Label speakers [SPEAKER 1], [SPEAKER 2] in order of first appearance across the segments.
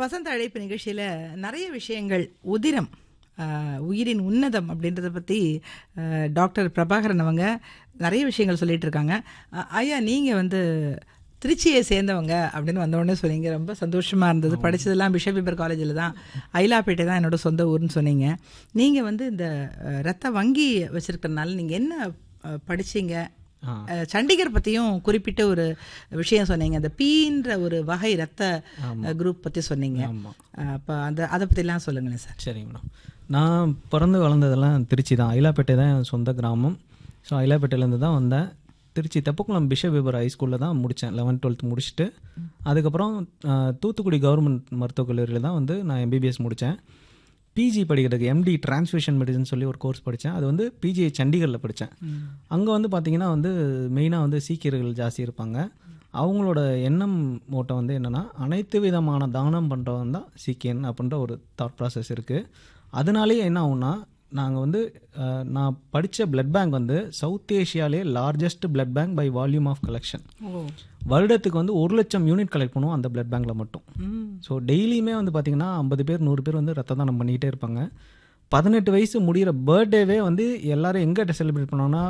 [SPEAKER 1] வசந்த அழைப்பு நிகழ்ச்சியில் நிறைய விஷயங்கள் உதிரம் ஆஹ், உயிரின் உன்னதம் அப்படின்றத பற்றி டாக்டர் பிரபாகரன் அவங்க நிறைய விஷயங்கள் சொல்லிட்டு இருக்காங்க அஹ், ஐயா நீங்கள் வந்து திருச்சியை சேர்ந்தவங்க அப்படின்னு வந்த உடனே சொன்னீங்க ரொம்ப சந்தோஷமாக இருந்தது படித்ததெல்லாம் பிஷப் பீபர் காலேஜில் தான் ஐலாப்பேட்டை தான் என்னோட சொந்த ஊர்னு சொன்னீங்க நீங்கள் வந்து இந்த அஹ், ரத்த வங்கி வச்சுருக்கறனால நீங்கள் என்ன அஹ், படிச்சீங்க
[SPEAKER 2] ஆ.
[SPEAKER 1] அஹ், சண்டிகர் பற்றியும் குறிப்பிட்ட ஒரு விஷயம் சொன்னீங்க அந்த பீன்ற ஒரு வகை ரத்த குரூப் பற்றி சொன்னீங்க
[SPEAKER 2] ஆமாம்
[SPEAKER 1] அப்போ அந்த அதை பற்றிலாம் சொல்லுங்களேன் சார்
[SPEAKER 2] சரிங்க மேடம் நான் பிறந்து வளர்ந்ததெல்லாம் திருச்சி தான் ஐலாப்பேட்டை தான் என் சொந்த கிராமம் ஸோ ஐலாப்பேட்டையிலேருந்து தான் வந்தேன் திருச்சி தெப்பக்குளம் பிஷப் விபர் ஹைஸ்கூலில் தான் முடித்தேன் லெவன்த் டுவெல்த் முடிச்சுட்டு அதுக்கப்புறம் ஆ, தூத்துக்குடி கவர்மெண்ட் மருத்துவக் கல்லூரியில் தான் வந்து நான் எம்பிபிஎஸ் முடித்தேன் பிஜி படிக்கிறதுக்கு எம்டி டிரான்ஸ்மிஷன் மெடிசன் சொல்லி ஒரு கோர்ஸ் படித்தேன் அது வந்து பிஜி சண்டிகரில் படித்தேன் அங்கே வந்து பார்த்தீங்கன்னா வந்து மெயினாக வந்து சீக்கியர்கள் ஜாஸ்தி இருப்பாங்க அவங்களோட எண்ணம் ஓட்டம் வந்து என்னென்னா அனைத்து விதமான தானம் பண்ணுறவன் தான் சீக்கியன் அப்படின்ற ஒரு தாட் ப்ராசஸ் இருக்குது அதனாலேயே என்ன ஆகும்னா நாங்கள் வந்து அஹ், நான் படித்த பிளட் பேங்க் வந்து சவுத் ஏஷியாலே largest blood bank by volume of collection
[SPEAKER 1] ஓ
[SPEAKER 2] வருடத்துக்கு வந்து ஒரு லட்சம் யூனிட் கலெக்ட் பண்ணுவோம் அந்த பிளட் பேங்க்கில் மட்டும்
[SPEAKER 1] ம்
[SPEAKER 2] ஸோ டெய்லியுமே வந்து பார்த்தீங்கன்னா ஐம்பது பேர் நூறு பேர் வந்து ரத்த தானம் பண்ணிக்கிட்டே இருப்பாங்க பதினெட்டு வயசு முடிகிற பர்த்டேவே வந்து எல்லாரும் எங்கே செலிப்ரேட் பண்ணோன்னா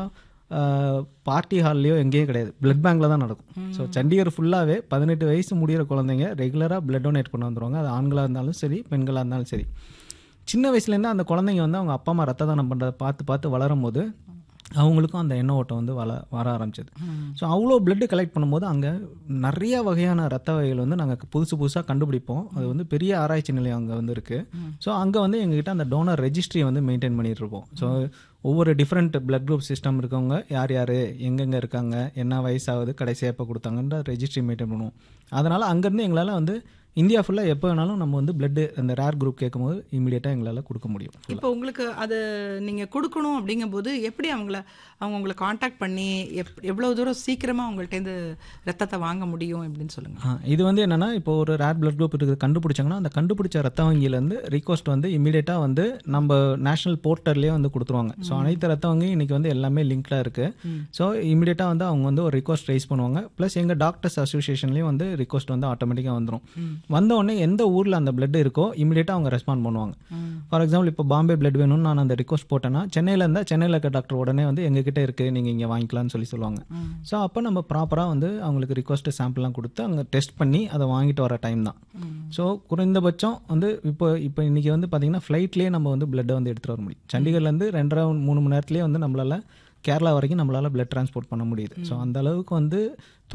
[SPEAKER 2] பார்ட்டி ஹால்லையோ எங்கேயும் கிடையாது பிளட் பேங்க்கில் தான் நடக்கும் ஸோ சண்டிகர் ஃபுல்லாகவே பதினெட்டு வயசு முடிகிற குழந்தைங்க ரெகுலராக பிளட் டொனேட் பண்ண வந்துருவாங்க அது ஆண்களாக இருந்தாலும் சரி பெண்களாக இருந்தாலும் சரி சின்ன வயசுலேருந்து அந்த குழந்தைங்க வந்து அவங்க அப்பா அம்மா ரத்த தானம் பண்ணுறதை பார்த்து பார்த்து வளரும் போது அவங்களுக்கும் அந்த எண்ண ஓட்டம் வந்து வள வர ஆரம்பிச்சது ஸோ அவ்வளோ பிளட்டு கலெக்ட் பண்ணும்போது அங்கே நிறைய வகையான ரத்த வகைகள் வந்து நாங்கள் புதுசு புதுசாக கண்டுபிடிப்போம் அது வந்து பெரிய ஆராய்ச்சி நிலையம் அங்கே வந்து இருக்குது ஸோ அங்கே வந்து எங்ககிட்ட அந்த டோனர் ரெஜிஸ்ட்ரியை வந்து மெயின்டைன் பண்ணிட்டு இருப்போம் ஸோ ஒவ்வொரு டிஃப்ரெண்ட் பிளட் குரூப் சிஸ்டம் இருக்கவங்க யார் யார் எங்கெங்கே இருக்காங்க என்ன வயசாகுது கடைசியாக எப்போ கொடுத்தாங்கன்ற ரெஜிஸ்ட்ரி மெயின்டைன் பண்ணுவோம் அதனால் அங்கேருந்து எங்களால் வந்து இந்தியா ஃபுல்லாக எப்போ வேணாலும் நம்ம வந்து பிளட்டு அந்த ரேர் குரூப் கேட்கும்போது இமீடியட்டாக எங்களால் கொடுக்க முடியும்
[SPEAKER 1] இப்போ உங்களுக்கு அது நீங்கள் கொடுக்கணும் அப்படிங்கும்போது எப்படி அவங்கள அவங்க உங்களை காண்டாக்ட் பண்ணி எப் எவ்வளோ தூரம் சீக்கிரமாக அவங்கள்ட்டேருந்து ரத்தத்தை வாங்க முடியும் அப்படின்னு சொல்லுங்கள்
[SPEAKER 2] ஆ, இது வந்து என்னன்னா இப்போ ஒரு ரேர் பிளட் குரூப் இருக்குது கண்டுபிடிச்சாங்கன்னா அந்த கண்டுபிடிச்ச ரத்த வங்கியிலேருந்து ரிக்வஸ்ட் வந்து இமீடியட்டாக வந்து நம்ம நேஷனல் போர்ட்டல்லே வந்து கொடுத்துருவாங்க ஸோ அனைத்து ரத்த வங்கியும் இன்னைக்கு வந்து எல்லாமே லிங்க்டாக இருக்குது ஸோ இமீடியட்டாக வந்து அவங்க வந்து ஒரு ரிக்வஸ்ட் ரைஸ் பண்ணுவாங்க ப்ளஸ் எங்கள் டாக்டர்ஸ் அசோசியேஷன்லேயும் வந்து ரிக்வஸ்ட் வந்து ஆட்டோமேட்டிக்காக வந்துடும் வந்த உடனே எந்த ஊரில் அந்த பிளட் இருக்கோ இமீடியட்டாக அவங்க ரெஸ்பாண்ட் பண்ணுவாங்க ஃபார் எக்ஸாம்பிள் இப்போ பாம்பே பிளட் வேணும்னு நான் அந்த ரிக்வஸ்ட் போட்டேன்னா சென்னையில் இருந்தால் சென்னையில் இருக்க டாக்டர் உடனே வந்து எங்ககிட்ட இருக்குது நீங்கள் இங்கே வாங்கிக்கலாம்னு சொல்லி சொல்லுவாங்க ஸோ அப்போ நம்ம ப்ராப்பராக வந்து அவங்களுக்கு ரிக்வஸ்ட் சாம்பிள்லாம் கொடுத்து அங்கே டெஸ்ட் பண்ணி அதை வாங்கிட்டு வர டைம் தான் ஸோ குறைந்தபட்சம் வந்து இப்போ இப்போ இன்றைக்கி வந்து பார்த்திங்கன்னா ஃப்ளைட்லேயே நம்ம வந்து பிளட்டை வந்து எடுத்துகிட்டு வர முடியும் சண்டிகர்லேருந்து ரெண்டரை மூணு மணி நேரத்துலேயே வந்து நம்மளால் கேரளா வரைக்கும் நம்மளால் பிளட் டிரான்ஸ்போர்ட் பண்ண முடியுது ஸோ அந்த அளவுக்கு வந்து